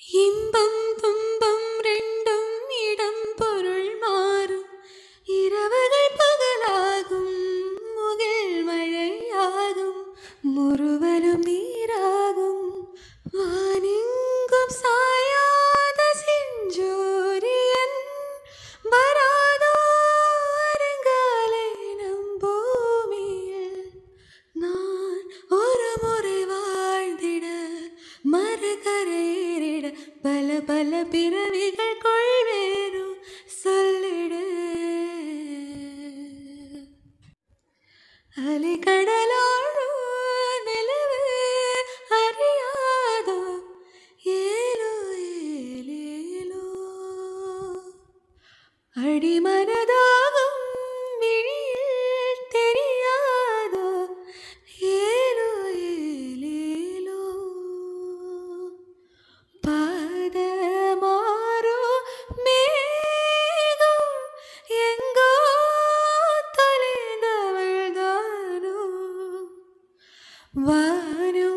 இன்பம் துன்பம் ரெண்டும் இடம் பொருள் மாறும் இரவுகள் பகலாகும் முகில் மழையாகும் முறுவலும் நீராகும் வானெங்கும் சாயாத செஞ்சோரியன் வராதோ வருங்காலை நம் பூமியில் நான் ஒரு முறை வாழ்ந்திட மறுகரையேறிட பல பல பிறவிகள் கொள்வேரும் சொல்லிடு அலைக்கடலோடு நிலவு அறியாதோ ஏலோ ஏலேலோ அடிமனதாகும் விழியில் தெரியாதோ ஏலோ ஏலேலோ பாதமாறோ மேகம் எங்கோ தொலைந்தவள் தானோ வானோ